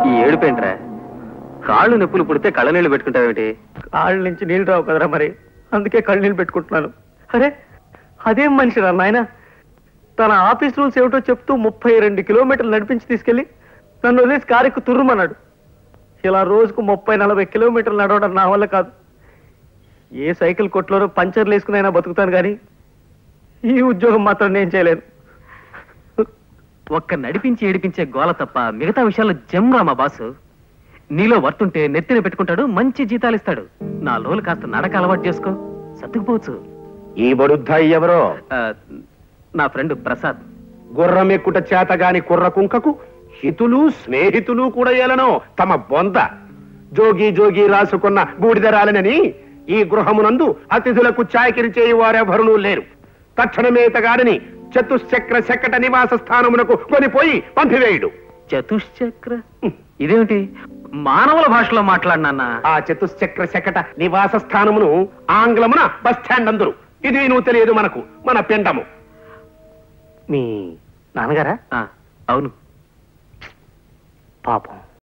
ఈ ఏడుపేంట్రా కాళ్ళు నొప్పులు పుడితే కళ్ళ నీళ్ళు పెట్టుకుంటావేమిటి కాళ్ళ నుంచి నీళ్ళు రావు కదరా మరి అందుకే కళ్ళు నీళ్ళు పెట్టుకుంటున్నాను అరే అదేం మనిషి రా నాయన తన ఆఫీస్ రూల్స్ ఏమిటో చెప్తూ ముప్పై రెండు కిలోమీటర్లు నడిపించి తీసుకెళ్లి నన్ను వదిలేసి కారెక్కు తుర్రుమన్నాడు ఇలా రోజుకు ముప్పై నలభై కిలోమీటర్లు నడవడం నా వల్ల కాదు ఏ సైకిల్ కొట్లోనో పంచర్లు వేసుకునైనా బతుకుతాను కానీ ఈ ఉద్యోగం మాత్రం నేను చేయలేను ఒక్క నడిపించి ఏడిపించే గోల తప్ప మిగతా విషయాల్లో జమ్రా మా బాసు నీలో వర్తుంటే నెత్తిన పెట్టుకుంటాడు మంచి జీతాలు ఇస్తాడు నా లోలు కాస్త నడక అలవాటు చేసుకో సర్దుకుపోవచ్చు ఈ బడుద్దాయి ఎవరో ఆ, నా ఫ్రెండ్ ప్రసాద్ గుర్రం ఎక్కుట చేతగాని కుర్ర కుంకకు హితులు స్నేహితులు కూడా ఏలనో తమ బొంద జోగి జోగి రాసుకున్న బూడిదరాలనని ఈ గృహమునందు అతిథులకు చాకిరి చేయి వారెవరునూ లేరు తక్షణమే తగాడని చతుశ్చక్ర శకట నివాస స్థానమునకు కొనిపోయి పంపివేయుడు చతుశ్చక్ర ఇదేమిటి మానవుల భాషలో మాట్లాడినా ఆ చతుశ్చక్ర శకట నివాస స్థానమును ఆంగ్లమున బస్ స్టాండ్ అందరు ఇది నువ్వు తెలియదు మనకు మన పిండము మీ నాన్నగారా అవును పాపం